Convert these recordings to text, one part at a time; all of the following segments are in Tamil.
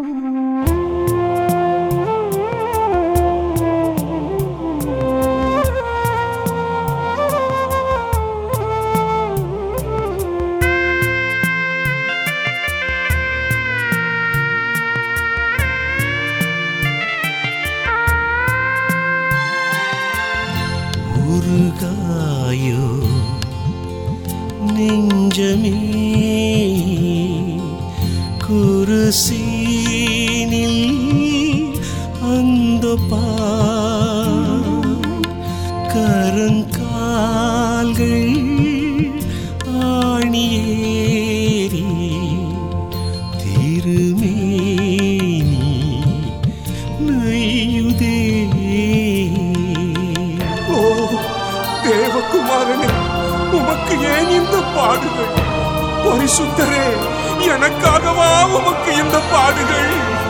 உருகாயோ நெஞ்சமே குருசீனில் அந்த பா கருங்கால்கள் ஆணியேறி திருமேனி நெய்யுதே ஓ தேவகுமாரனே உமக்கு ஏன் இந்த பாடுகள் பரிசுத்தரே எனக்காகவா உமக்கு இந்த பாடுகள்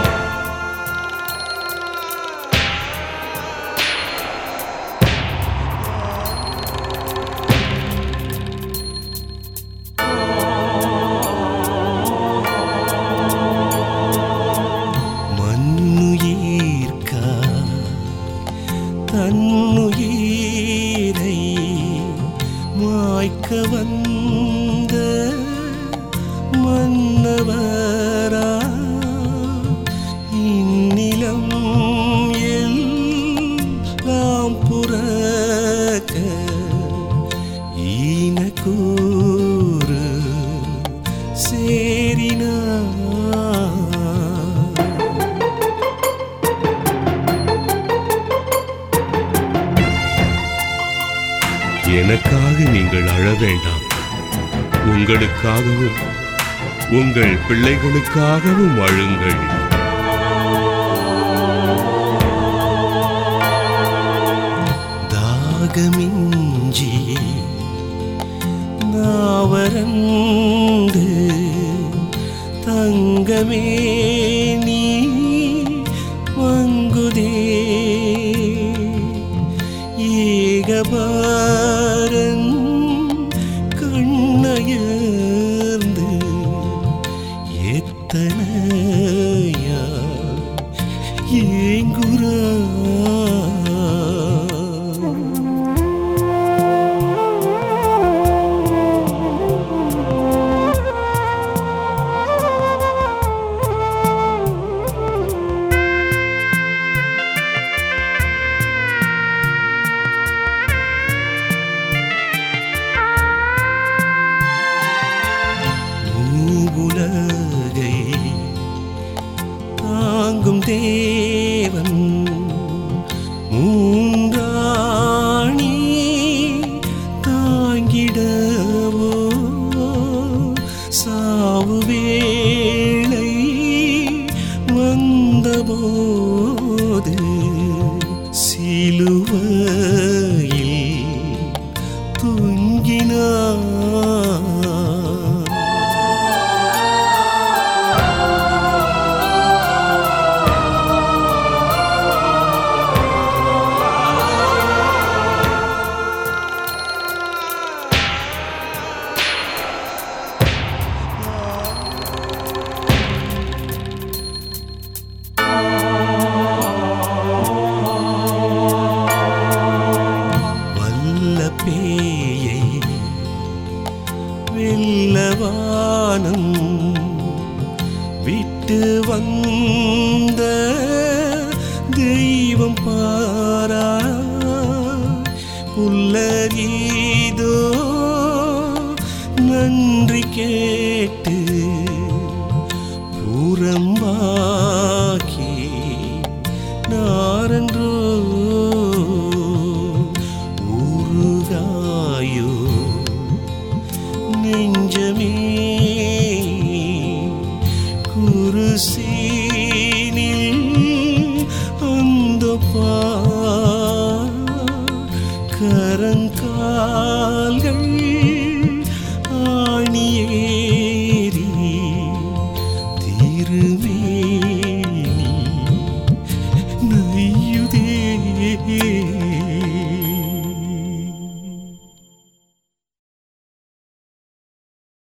மண்ணுயிர்க்கா தன்னுயிரை மாய்க்க வந்த மன்னவரா இந்நிலம் எல்லாம் புறக்க ஈனக்கூறு சேரினார் எனக்காக நீங்கள் அழ வேண்டாம் உங்களுக்காகவும் உங்கள் பிள்ளைகளுக்காகவும் அழுங்கள் தாகமிஞ்சி நாவரந்து தங்கமே நீ மங்குதே ஏகபாரன் கண்ணயர்ந்து எத்தனையா ஏங்குறா மூவுலகை தாங்கும் தேவன் மூன்றாணி தாங்கிடவோ சாவு வேளை வந்தபோது சிலுவையில் துங்கினார் வல்ல பேயை வெல்லவானம் விட்டு வந்த தெய்வம் பாரா உள்ளதீதோ நன்றி கேட்டு புறம்பா